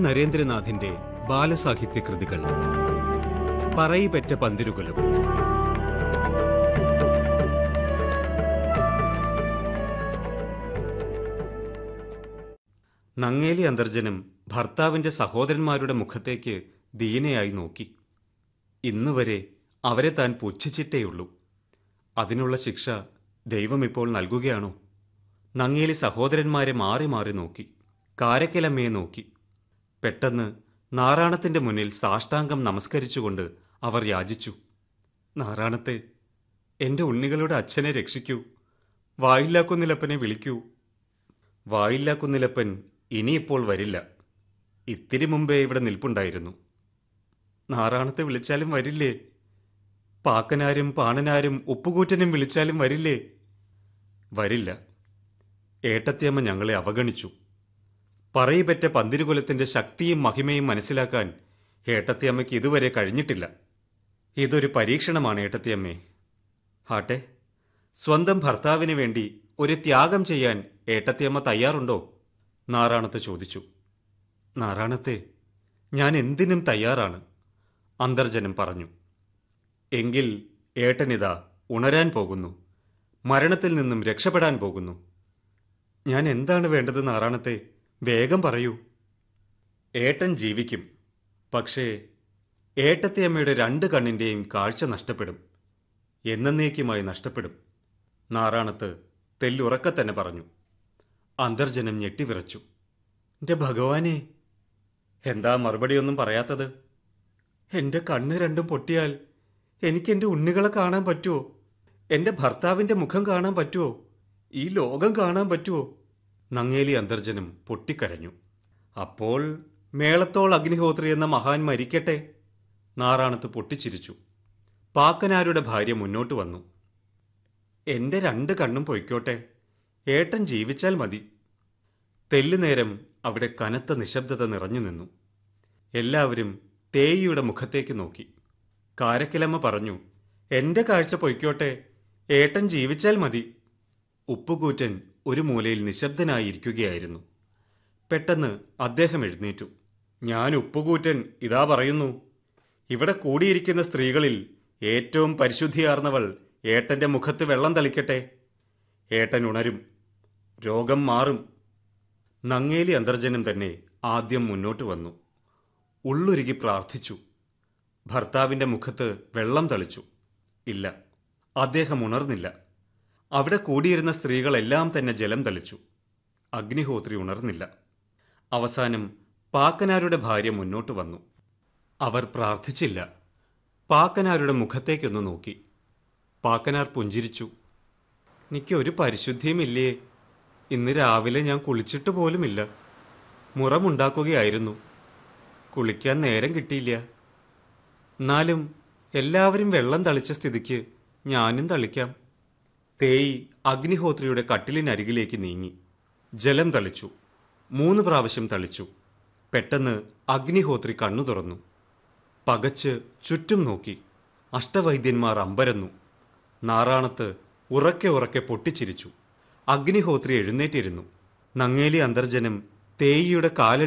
നരേന്ദ്രനാഥിന്റെ ബാലസാഹിത്യ കൃതികൾ പറയിപെറ്റ പന്തിരുകുലം നങ്ങേലി അന്തർജനം ഭർത്താവിന്റെ സഹോദരന്മാരുടെ മുഖത്തേക്ക് ദീനയായി നോക്കി ഇന്നുവരെ അവരെ താൻ പുച്ഛിച്ചിട്ടേയുള്ളൂ അതിനുള്ള ശിക്ഷ ദൈവം ഇപ്പോൾ നൽകുകയാണോ നങ്ങേലി സഹോദരന്മാരെ മാറി മാറി നോക്കി കാരക്കലമ്മയെ നോക്കി പെട്ടെന്ന് നാറാണത്തിന്റെ മുന്നിൽ സാഷ്ടാംഗം നമസ്കരിച്ചുകൊണ്ട് അവർ യാചിച്ചു നാറാണത്തെ എന്റെ ഉണ്ണികളുടെ അച്ഛനെ രക്ഷിക്കൂ വായില്ലാക്കുന്നിലപ്പനെ വിളിക്കൂ വായില്ലാക്കുന്നിലപ്പൻ ഇനിയിപ്പോൾ വരില്ല ഇത്തിരി മുമ്പേ ഇവിടെ നിൽപ്പുണ്ടായിരുന്നു നാറാണത്തെ വിളിച്ചാലും വരില്ലേ പാക്കനാരും പാണനാരും ഉപ്പുകൂറ്റനും വിളിച്ചാലും വരില്ലേ വരില്ല ഏട്ടത്തിയമ്മ ഞങ്ങളെ അവഗണിച്ചു പറയിപ്പറ്റ പന്തിരുകുലത്തിന്റെ ശക്തിയും മഹിമയും മനസ്സിലാക്കാൻ ഏട്ടത്തിയമ്മയ്ക്ക് ഇതുവരെ കഴിഞ്ഞിട്ടില്ല ഇതൊരു പരീക്ഷണമാണ് ഏട്ടത്തിയമ്മേ ആട്ടെ സ്വന്തം ഭർത്താവിന് വേണ്ടി ഒരു ത്യാഗം ചെയ്യാൻ ഏട്ടത്തിയമ്മ തയ്യാറുണ്ടോ നാറാണത്ത് ചോദിച്ചു നാറാണത്തെ ഞാൻ എന്തിനും തയ്യാറാണ് അന്തർജനം പറഞ്ഞു എങ്കിൽ ഏട്ടനിതാ ഉണരാൻ പോകുന്നു മരണത്തിൽ നിന്നും രക്ഷപ്പെടാൻ പോകുന്നു ഞാൻ എന്താണ് വേണ്ടത് നാറാണത്തെ വേഗം പറയൂ ഏട്ടൻ ജീവിക്കും പക്ഷേ ഏട്ടത്തിയമ്മയുടെ രണ്ട് കണ്ണിൻ്റെയും കാഴ്ച നഷ്ടപ്പെടും എന്നേക്കുമായി നഷ്ടപ്പെടും നാറാണത്ത് തെല്ലുറക്കെ തന്നെ പറഞ്ഞു അന്തർജനം ഞെട്ടിവിറച്ചു എന്റെ ഭഗവാനെ എന്താ മറുപടിയൊന്നും പറയാത്തത് എന്റെ കണ്ണ് രണ്ടും പൊട്ടിയാൽ എനിക്ക് എന്റെ ഉണ്ണികളെ കാണാൻ പറ്റുമോ എന്റെ ഭർത്താവിന്റെ മുഖം കാണാൻ പറ്റുമോ ഈ ലോകം കാണാൻ പറ്റുമോ നങ്ങേലി അന്തർജനം പൊട്ടിക്കരഞ്ഞു അപ്പോൾ മേളത്തോൾ അഗ്നിഹോത്രി എന്ന മഹാൻ മരിക്കട്ടെ നാറാണത്ത് പൊട്ടിച്ചിരിച്ചു പാക്കനാരുടെ ഭാര്യ മുന്നോട്ട് വന്നു എന്റെ രണ്ട് കണ്ണും പൊയ്ക്കോട്ടെ ഏട്ടൻ ജീവിച്ചാൽ മതി തെല്ലുനേരം അവിടെ കനത്ത നിശബ്ദത നിറഞ്ഞു നിന്നു എല്ലാവരും തേയിയുടെ മുഖത്തേക്ക് നോക്കി കാരക്കിലമ്മ പറഞ്ഞു എന്റെ കാഴ്ച പൊയ്ക്കോട്ടെ ഏട്ടൻ ജീവിച്ചാൽ മതി ഉപ്പുകൂറ്റൻ ഒരു മൂലയിൽ നിശബ്ദനായിരിക്കുകയായിരുന്നു പെട്ടെന്ന് അദ്ദേഹം എഴുന്നേറ്റു ഞാൻ ഉപ്പുകൂറ്റൻ ഇതാ പറയുന്നു ഇവിടെ കൂടിയിരിക്കുന്ന സ്ത്രീകളിൽ ഏറ്റവും പരിശുദ്ധിയാർന്നവൾ ഏട്ടന്റെ മുഖത്ത് വെള്ളം തളിക്കട്ടെ ഏട്ടൻ ഉണരും രോഗം മാറും നങ്ങേലി അന്തർജനം തന്നെ ആദ്യം മുന്നോട്ട് വന്നു ഉള്ളൊരുകി പ്രാർത്ഥിച്ചു ഭർത്താവിന്റെ മുഖത്ത് വെള്ളം തളിച്ചു ഇല്ല അദ്ദേഹം ഉണർന്നില്ല അവിടെ കൂടിയിരുന്ന സ്ത്രീകളെല്ലാം തന്നെ ജലം തളിച്ചു അഗ്നിഹോത്രി ഉണർന്നില്ല അവസാനം പാക്കനാരുടെ ഭാര്യ മുന്നോട്ട് വന്നു അവർ പ്രാർത്ഥിച്ചില്ല പാക്കനാരുടെ മുഖത്തേക്കൊന്ന് നോക്കി പാക്കനാർ പുഞ്ചിരിച്ചു എനിക്ക് ഒരു പരിശുദ്ധിയുമില്ലേ ഇന്ന് രാവിലെ ഞാൻ കുളിച്ചിട്ട് പോലുമില്ല മുറമുണ്ടാക്കുകയായിരുന്നു കുളിക്കാൻ നേരം കിട്ടിയില്ല എന്നാലും എല്ലാവരും വെള്ളം തളിച്ച സ്ഥിതിക്ക് ഞാനും തളിക്കാം തേയി അഗ്നിഹോത്രിയുടെ കട്ടിലിനരികിലേക്ക് നീങ്ങി ജലം തളിച്ചു മൂന്ന് പ്രാവശ്യം തളിച്ചു പെട്ടെന്ന് അഗ്നിഹോത്രി കണ്ണു തുറന്നു പകച്ച് ചുറ്റും നോക്കി അഷ്ടവൈദ്യന്മാർ അമ്പരന്നു നാറാണത്ത് ഉറക്കെ ഉറക്കെ പൊട്ടിച്ചിരിച്ചു അഗ്നിഹോത്രി എഴുന്നേറ്റിരുന്നു നങ്ങേലി അന്തർജനം തേയിയുടെ കാല